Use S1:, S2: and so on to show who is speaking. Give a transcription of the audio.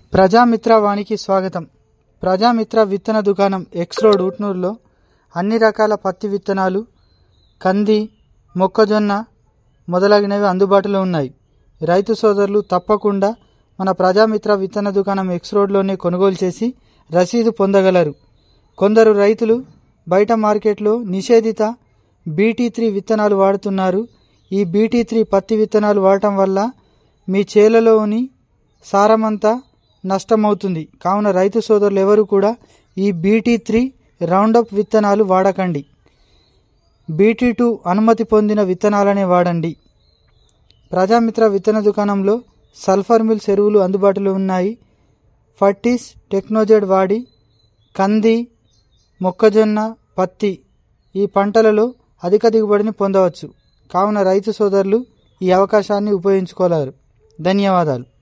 S1: ప్రజామిత్ర వానికి స్వాగతం ప్రజామిత్ర విత్తన దుకాణం ఎక్స్ రోడ్ ఉట్నూరులో అన్ని రకాల పత్తి విత్తనాలు కంది మొక్కజొన్న మొదలగునవి అందుబాటులో ఉన్నాయి రైతు సోదరులు తప్పకుండా మన ప్రజామిత్ర విత్తన దుకాణం ఎక్స్ రోడ్లోనే కొనుగోలు చేసి రసీదు పొందగలరు కొందరు రైతులు బయట మార్కెట్లో నిషేధిత బీటీ త్రీ విత్తనాలు వాడుతున్నారు ఈ బీటీ త్రీ పత్తి విత్తనాలు వాడటం వల్ల మీ చేలలోని సారమంతా నష్టమవుతుంది కావున రైతు సోదరులు ఎవరు కూడా ఈ బీటీ త్రీ రౌండప్ విత్తనాలు వాడకండి బీటీ టూ అనుమతి పొందిన విత్తనాలనే వాడండి ప్రజామిత్ర విత్తన దుకాణంలో సల్ఫర్ మిల్స్ ఎరువులు అందుబాటులో ఉన్నాయి ఫర్టీస్ టెక్నోజెడ్ వాడి కంది మొక్కజొన్న పత్తి ఈ పంటలలో అధిక దిగుబడిని పొందవచ్చు కావున రైతు సోదరులు ఈ అవకాశాన్ని ఉపయోగించుకోలేరు ధన్యవాదాలు